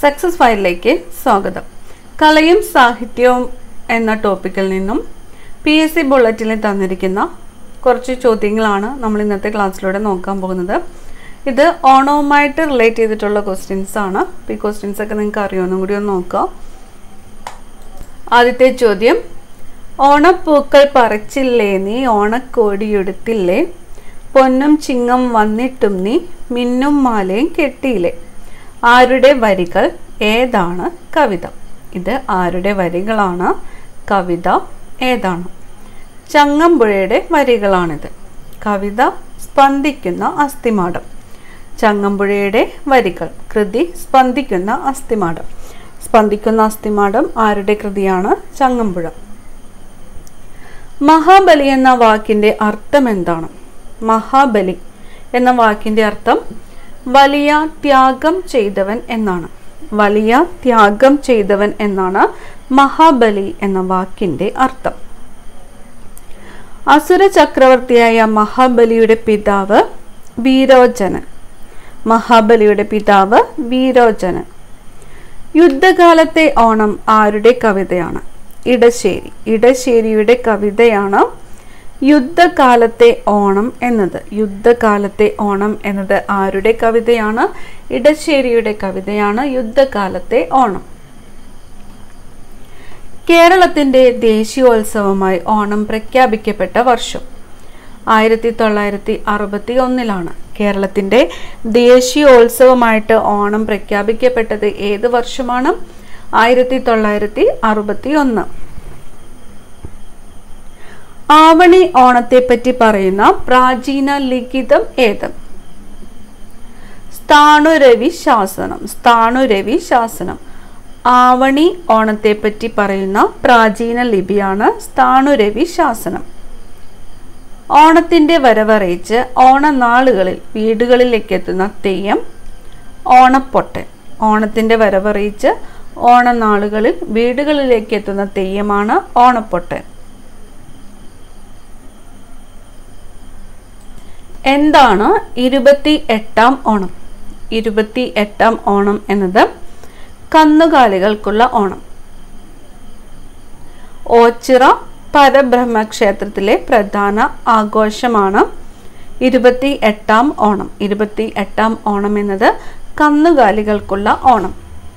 success ഫയലിലേക്ക് സ്വാഗതം കലയും സാഹിത്യവും എന്ന ടോപ്പിക്കിൽ നിന്നും പി എസ് സി ബുള്ളറ്റിനിൽ തന്നിരിക്കുന്ന കുറച്ച് ചോദ്യങ്ങളാണ് നമ്മൾ ഇന്നത്തെ ക്ലാസ്സിലൂടെ നോക്കാൻ പോകുന്നത് ഇത് ഓണവുമായിട്ട് റിലേറ്റ് ചെയ്തിട്ടുള്ള ക്വസ്റ്റ്യൻസ് ആണ് അപ്പോൾ ഈ ക്വസ്റ്റ്യൻസ് ഒക്കെ നിങ്ങൾക്ക് അറിയാവുന്ന കൂടി ഒന്ന് നോക്കാം ആദ്യത്തെ ചോദ്യം ഓണപ്പൂക്കൾ പറിച്ചില്ലേ നീ ഓണക്കോടിയെടുത്തില്ലേ പൊന്നും ചിങ്ങം വന്നിട്ടും നീ മിന്നും മാലയും കെട്ടിയില്ലേ ആരുടെ വരികൾ ഏതാണ് കവിത ഇത് ആരുടെ വരികളാണ് കവിത ഏതാണ് ചങ്ങമ്പുഴയുടെ വരികളാണിത് കവിത സ്പന്ദിക്കുന്ന അസ്ഥിമാടം ചങ്ങമ്പുഴയുടെ വരികൾ കൃതി സ്പന്ദിക്കുന്ന അസ്ഥിമാടം സ്പന്ദിക്കുന്ന അസ്ഥിമാടം ആരുടെ കൃതിയാണ് ചങ്ങമ്പുഴ മഹാബലി എന്ന വാക്കിന്റെ അർത്ഥം എന്താണ് മഹാബലി എന്ന വാക്കിന്റെ അർത്ഥം വലിയ ത്യാഗം ചെയ്തവൻ എന്നാണ് വലിയ ത്യാഗം ചെയ്തവൻ എന്നാണ് മഹാബലി എന്ന വാക്കിന്റെ അർത്ഥം അസുര ചക്രവർത്തിയായ മഹാബലിയുടെ പിതാവ് വീരോചനൻ മഹാബലിയുടെ പിതാവ് വീരോചനൻ യുദ്ധകാലത്തെ ഓണം ആരുടെ കവിതയാണ് ഇടശ്ശേരി ഇടശ്ശേരിയുടെ കവിതയാണ് യുദ്ധകാലത്തെ ഓണം എന്നത് യുദ്ധകാലത്തെ ഓണം എന്നത് ആരുടെ കവിതയാണ് ഇടശ്ശേരിയുടെ കവിതയാണ് യുദ്ധകാലത്തെ ഓണം കേരളത്തിന്റെ ദേശീയോത്സവമായി ഓണം പ്രഖ്യാപിക്കപ്പെട്ട വർഷം ആയിരത്തി തൊള്ളായിരത്തി അറുപത്തി ഒന്നിലാണ് കേരളത്തിന്റെ ദേശീയോത്സവമായിട്ട് ഓണം പ്രഖ്യാപിക്കപ്പെട്ടത് ഏത് വർഷമാണ് ആയിരത്തി തൊള്ളായിരത്തി അറുപത്തി ഒന്ന് ആവണി ഓണത്തെ പറ്റി പറയുന്ന പ്രാചീന ലിഖിതം ഏത് സ്ഥാണുരവി ശാസനം സ്ഥാണുരവി ശാസനം ആവണി ഓണത്തെ പറ്റി പറയുന്ന പ്രാചീന ലിപിയാണ് സ്ഥാണുരവി ശാസനം ഓണത്തിന്റെ വരവറിയിച്ച് ഓണനാളുകളിൽ വീടുകളിലേക്ക് എത്തുന്ന തെയ്യം ഓണപ്പൊട്ടൻ ഓണത്തിന്റെ വരവറിയിച്ച് ഓണനാളുകളിൽ വീടുകളിലേക്ക് എത്തുന്ന തെയ്യമാണ് ഓണപ്പൊട്ടൻ എന്താണ് ഇരുപത്തി എട്ടാം ഓണം ഇരുപത്തി എട്ടാം ഓണം എന്നത് കന്നുകാലികൾക്കുള്ള ഓണം ഓച്ചിറ പരബ്രഹ്മ ക്ഷേത്രത്തിലെ പ്രധാന ആഘോഷമാണ് ഇരുപത്തി എട്ടാം ഓണം ഇരുപത്തി എട്ടാം ഓണം എന്നത് കന്നുകാലികൾക്കുള്ള ഓണം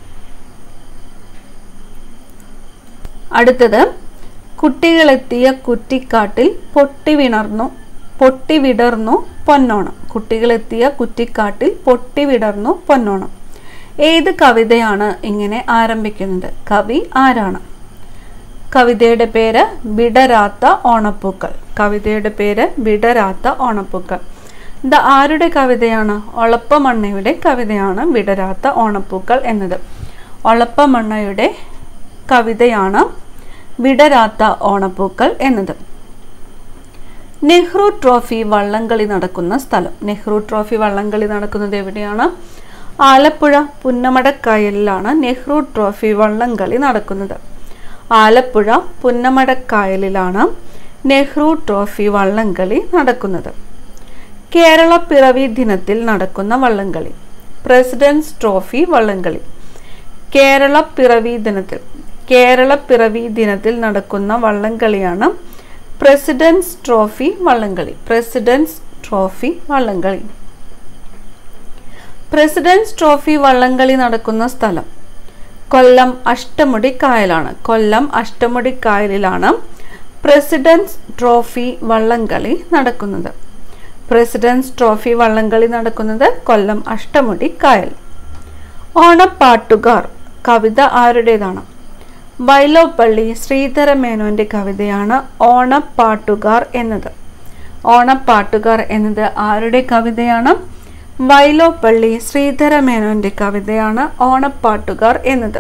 അടുത്തത് കുട്ടികളെത്തിയ കുറ്റിക്കാട്ടിൽ പൊട്ടിവിണർന്നു പൊട്ടിവിടർന്നു പൊന്നോണം കുട്ടികളെത്തിയ കുറ്റിക്കാട്ടിൽ പൊട്ടിവിടർന്നു പൊന്നോണം ഏത് കവിതയാണ് ഇങ്ങനെ ആരംഭിക്കുന്നത് കവി ആരാണ് കവിതയുടെ പേര് വിടരാത്ത ഓണപ്പൂക്കൾ കവിതയുടെ പേര് വിടരാത്ത ഓണപ്പൂക്കൾ ഇത് ആരുടെ കവിതയാണ് ഒളപ്പമണ്ണയുടെ കവിതയാണ് വിടരാത്ത ഓണപ്പൂക്കൾ എന്നത് ഒളപ്പമണ്ണയുടെ കവിതയാണ് വിടരാത്ത ഓണപ്പൂക്കൾ എന്നത് നെഹ്റു ട്രോഫി വള്ളംകളി നടക്കുന്ന സ്ഥലം നെഹ്റു ട്രോഫി വള്ളംകളി നടക്കുന്നത് എവിടെയാണ് ആലപ്പുഴ പുന്നമടക്കായലിലാണ് നെഹ്റു ട്രോഫി വള്ളംകളി നടക്കുന്നത് ആലപ്പുഴ പുന്നമടക്കായലിലാണ് നെഹ്റു ട്രോഫി വള്ളംകളി നടക്കുന്നത് കേരള പിറവി ദിനത്തിൽ നടക്കുന്ന വള്ളംകളി പ്രസിഡൻസ് ട്രോഫി വള്ളംകളി കേരള പിറവി ദിനത്തിൽ കേരള പിറവി ദിനത്തിൽ നടക്കുന്ന വള്ളംകളിയാണ് പ്രസിഡൻസ് ട്രോഫി വള്ളംകളി പ്രസിഡൻസ് ട്രോഫി വള്ളംകളി പ്രസിഡൻസ് ട്രോഫി വള്ളംകളി നടക്കുന്ന സ്ഥലം കൊല്ലം അഷ്ടമുടി കായലാണ് കൊല്ലം അഷ്ടമുടി കായലിലാണ് പ്രസിഡൻസ് ട്രോഫി വള്ളംകളി നടക്കുന്നത് പ്രസിഡൻസ് ട്രോഫി വള്ളംകളി നടക്കുന്നത് കൊല്ലം അഷ്ടമുടി കായൽ ഓണപ്പാട്ടുകാർ കവിത ആരുടേതാണ് വൈലോപ്പള്ളി ശ്രീധരമേനോന്റെ കവിതയാണ് ഓണപ്പാട്ടുകാർ എന്നത് ഓണപ്പാട്ടുകാർ എന്നത് ആരുടെ കവിതയാണ് വൈലോപ്പള്ളി ശ്രീധരമേനോന്റെ കവിതയാണ് ഓണപ്പാട്ടുകാർ എന്നത്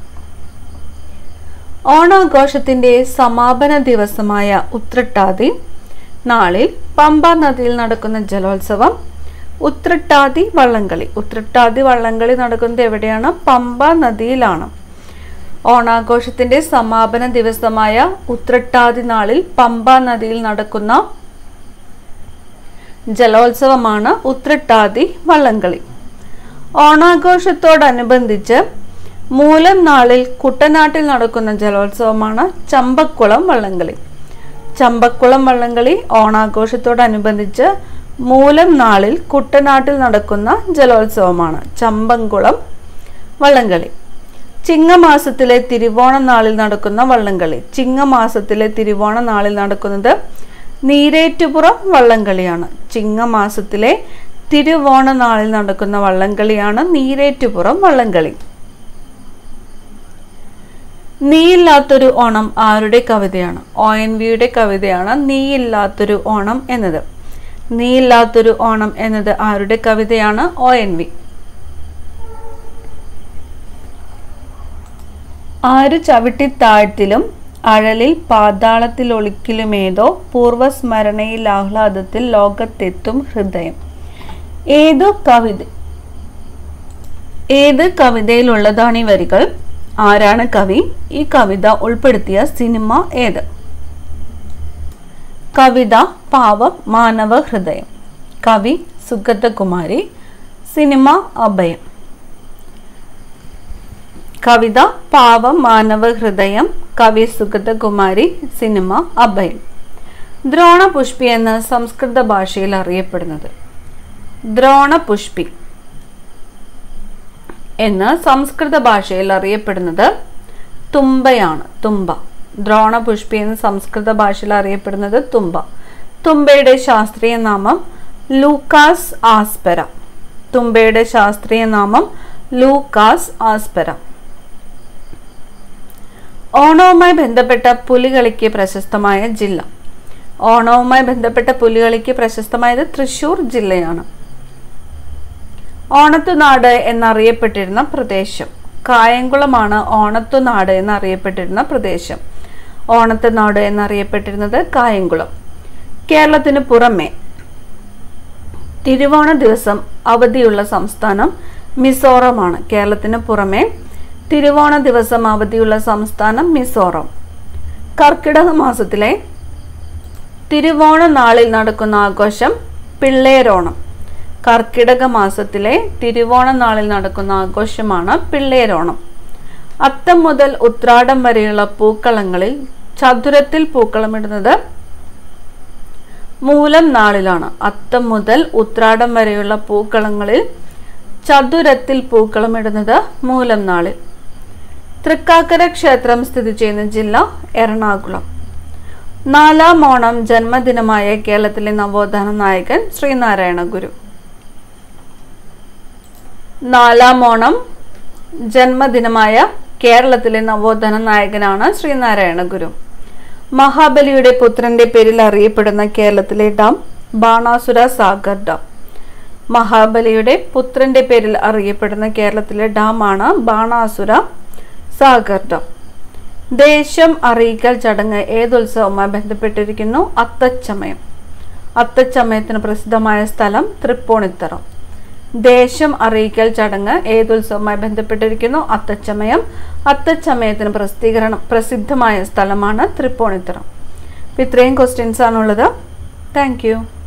ഓണാഘോഷത്തിന്റെ സമാപന ദിവസമായ ഉത്രട്ടാതി നാളിൽ പമ്പ നദിയിൽ നടക്കുന്ന ജലോത്സവം ഉത്രട്ടാതി വള്ളംകളി ഉത്രട്ടാതി വള്ളംകളി നടക്കുന്നത് എവിടെയാണ് പമ്പ നദിയിലാണ് ഓണാഘോഷത്തിന്റെ സമാപന ദിവസമായ ഉത്രട്ടാതി നാളിൽ പമ്പ നദിയിൽ നടക്കുന്ന ജലോത്സവമാണ് ഉത്രട്ടാതി വള്ളംകളി ഓണാഘോഷത്തോടനുബന്ധിച്ച് മൂലം നാളിൽ കുട്ടനാട്ടിൽ നടക്കുന്ന ജലോത്സവമാണ് ചമ്പക്കുളം വള്ളംകളി ചമ്പക്കുളം വള്ളംകളി ഓണാഘോഷത്തോടനുബന്ധിച്ച് മൂലം നാളിൽ കുട്ടനാട്ടിൽ നടക്കുന്ന ജലോത്സവമാണ് ചമ്പംകുളം വള്ളംകളി ചിങ്ങമാസത്തിലെ തിരുവോണ നാളിൽ നടക്കുന്ന വള്ളംകളി ചിങ്ങമാസത്തിലെ തിരുവോണ നാളിൽ നടക്കുന്നത് നീരേറ്റുപുറം വള്ളംകളിയാണ് ചിങ്ങമാസത്തിലെ തിരുവോണ നാളിൽ നടക്കുന്ന വള്ളംകളിയാണ് നീരേറ്റുപുറം വള്ളംകളി നീയില്ലാത്തൊരു ഓണം ആരുടെ കവിതയാണ് ഒ എൻ വിയുടെ കവിതയാണ് നീയില്ലാത്തൊരു ഓണം എന്നത് നീയില്ലാത്തൊരു ഓണം എന്നത് ആരുടെ കവിതയാണ് ഒ എൻ വി ആര് ചവിട്ടിത്താഴ്ത്തിലും അഴലിൽ പാതാളത്തിൽ ഒളിക്കിലുമേതോ പൂർവസ്മരണയിൽ ആഹ്ലാദത്തിൽ ലോകത്തെത്തും ഹൃദയം ഏതു കവിത ഏത് കവിതയിലുള്ളതാണ് ഈ വരികൾ ആരാണ് കവി ഈ കവിത ഉൾപ്പെടുത്തിയ സിനിമ ഏത് കവിത പാവം മാനവ ഹൃദയം കവി സുഗതകുമാരി സിനിമ അഭയം കവിത പാവം മാനവ ഹൃദയം കവി സുഗതകുമാരി സിനിമ അഭയം ദ്രോണപുഷ്പി എന്ന സംസ്കൃത ഭാഷയിൽ അറിയപ്പെടുന്നത് ദ്രോണപുഷ്പി എന്ന് സംസ്കൃത ഭാഷയിൽ അറിയപ്പെടുന്നത് തുമ്പയാണ് തുമ്പ ദ്രോണപുഷ്പി എന്ന് സംസ്കൃത ഭാഷയിൽ അറിയപ്പെടുന്നത് തുമ്പ തുമ്പയുടെ ശാസ്ത്രീയ നാമം ലൂക്കാസ് ആസ്പെര തുമ്പയുടെ ശാസ്ത്രീയ നാമം ലൂക്കാസ് ആസ്പെര ഓണവുമായി ബന്ധപ്പെട്ട പുലികളിക്ക് പ്രശസ്തമായ ജില്ല ഓണവുമായി ബന്ധപ്പെട്ട പുലികളിക്ക് പ്രശസ്തമായത് തൃശൂർ ജില്ലയാണ് ഓണത്തുനാട് എന്നറിയപ്പെട്ടിരുന്ന പ്രദേശം കായംകുളമാണ് ഓണത്തുനാട് എന്നറിയപ്പെട്ടിരുന്ന പ്രദേശം ഓണത്തുനാട് എന്നറിയപ്പെട്ടിരുന്നത് കായംകുളം കേരളത്തിന് പുറമെ തിരുവോണ ദിവസം അവധിയുള്ള സംസ്ഥാനം മിസോറമാണ് കേരളത്തിന് പുറമെ തിരുവോണ ദിവസം അവധിയുള്ള സംസ്ഥാനം മിസോറം കർക്കിടക മാസത്തിലെ തിരുവോണ നാളിൽ നടക്കുന്ന ആഘോഷം പിള്ളേരോണം കർക്കിടക മാസത്തിലെ തിരുവോണ നാളിൽ നടക്കുന്ന ആഘോഷമാണ് പിള്ളേരോണം അത്തം മുതൽ ഉത്രാടം വരെയുള്ള പൂക്കളങ്ങളിൽ ചതുരത്തിൽ പൂക്കളമിടുന്നത് മൂലം നാളിലാണ് അത്തം മുതൽ ഉത്രാടം വരെയുള്ള പൂക്കളങ്ങളിൽ ചതുരത്തിൽ പൂക്കളമിടുന്നത് മൂലം നാളിൽ തൃക്കാക്കര ക്ഷേത്രം സ്ഥിതി ചെയ്യുന്ന ജില്ല എറണാകുളം നാലാം ഓണം ജന്മദിനമായ കേരളത്തിലെ നവോത്ഥാന നായകൻ ശ്രീനാരായണ ഗുരു നാലാം ഓണം ജന്മദിനമായ കേരളത്തിലെ നവോത്ഥാന നായകനാണ് ശ്രീനാരായണ ഗുരു മഹാബലിയുടെ പുത്രന്റെ പേരിൽ അറിയപ്പെടുന്ന കേരളത്തിലെ ഡാം ബാണാസുര സാഗർ ഡാം മഹാബലിയുടെ പുത്രന്റെ പേരിൽ അറിയപ്പെടുന്ന കേരളത്തിലെ ഡാമാണ് ബാണാസുര സാഗർ ഡാം ദേശം അറിയിക്കൽ ചടങ്ങ് ഏതുത്സവവുമായി ബന്ധപ്പെട്ടിരിക്കുന്നു അത്തച്ചമയം അത്തച്ചമയത്തിന് പ്രസിദ്ധമായ സ്ഥലം തൃപ്പൂണിത്തറ ദേശം അറിയിക്കൽ ചടങ്ങ് ഏതുത്സവവുമായി ബന്ധപ്പെട്ടിരിക്കുന്നു അത്തച്ചമയം അത്തച്ചമയത്തിന് പ്രസിദ്ധീകരണം പ്രസിദ്ധമായ സ്ഥലമാണ് തൃപ്പൂണിത്തറ ഇത്രയും ക്വസ്റ്റ്യൻസ് ആണുള്ളത് താങ്ക് യു